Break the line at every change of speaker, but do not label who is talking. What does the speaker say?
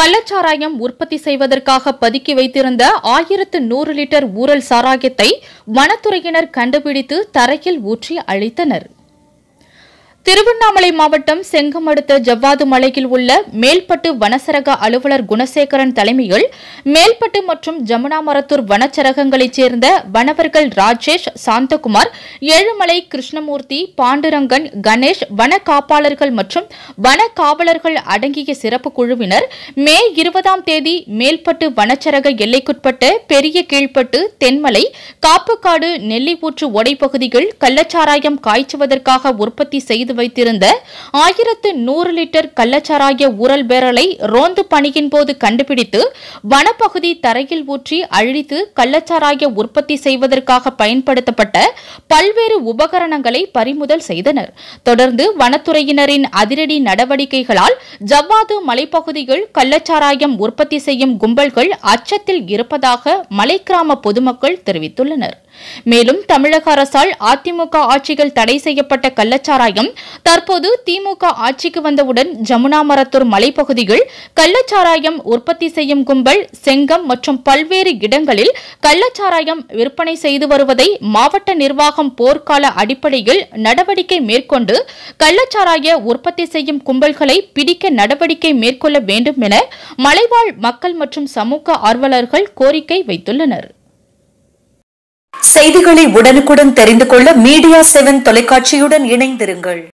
கள்ளச்சாராயம் உற்பத்தி செய்வதற்காக பதுக்கி வைத்திருந்த ஆயிரத்து நூறு லிட்டர் ஊரல் சாராயத்தை வனத்துறையினர் கண்டுபிடித்து தரையில் ஊற்றி அழித்தனர் திருவண்ணாமலை மாவட்டம் செங்கம் அடுத்த ஜவ்வாது மலையில் உள்ள மேல்பட்டு வனச்சரக அலுவலர் குணசேகரன் தலைமையில் மேல்பட்டு மற்றும் ஜமுனாமரத்தூர் வனச்சரகங்களைச் சேர்ந்த வனவர்கள் ராஜேஷ் சாந்தகுமார் ஏழுமலை கிருஷ்ணமூர்த்தி பாண்டுரங்கன் கணேஷ் வன காப்பாளர்கள் மற்றும் வன காவலர்கள் அடங்கிய சிறப்பு குழுவினர் மே இருபதாம் தேதி மேல்பட்டு வனச்சரக எல்லைக்குட்பட்ட பெரிய கீழ்பட்டு தென்மலை காப்புக்காடு நெல்லிப்பூற்று ஒடை பகுதியில் கள்ளச்சாராயம் காய்ச்சுவதற்காக உற்பத்தி செய்து வைத்திருந்த ஆயிரத்து நூறு லிட்டர் கள்ளச்சாராய ஊரல் பேரலை ரோந்து பணியின் போது கண்டுபிடித்து வனப்பகுதி தரையில் ஊற்றி அழித்து கள்ளச்சாராய உற்பத்தி செய்வதற்காக பயன்படுத்தப்பட்ட பல்வேறு உபகரணங்களை பறிமுதல் செய்தனர் தொடர்ந்து வனத்துறையினரின் அதிரடி நடவடிக்கைகளால் ஜவ்வாது மலைப்பகுதியில் கள்ளச்சாராயம் உற்பத்தி செய்யும் கும்பல்கள் அச்சத்தில் இருப்பதாக மலை கிராம பொதுமக்கள் தெரிவித்துள்ளனர் மேலும் தமிழக அரசால் அதிமுக ஆட்சிகள் தடை செய்யப்பட்ட கள்ளச்சாராயம் தற்போது திமுக ஆட்சிக்கு வந்தவுடன் ஜமுனா மரத்தூர் மலைப்பகுதியில் கள்ளச்சாராயம் உற்பத்தி செய்யும் கும்பல் செங்கம் மற்றும் பல்வேறு இடங்களில் கள்ளச்சாராயம் விற்பனை செய்து வருவதை மாவட்ட நிர்வாகம் போர்க்கால அடிப்படையில் நடவடிக்கை மேற்கொண்டு கள்ளச்சாராய உற்பத்தி செய்யும் கும்பல்களை பிடிக்க நடவடிக்கை மேற்கொள்ள வேண்டும் என மலைவாழ் மக்கள் மற்றும் சமூக ஆர்வலர்கள் கோரிக்கை வைத்துள்ளனர்
செய்திகளை உடனுக்குடன் தெரிந்து கொள்ள மீடியா செவன் தொலைக்காட்சியுடன் இணைந்திருங்கள்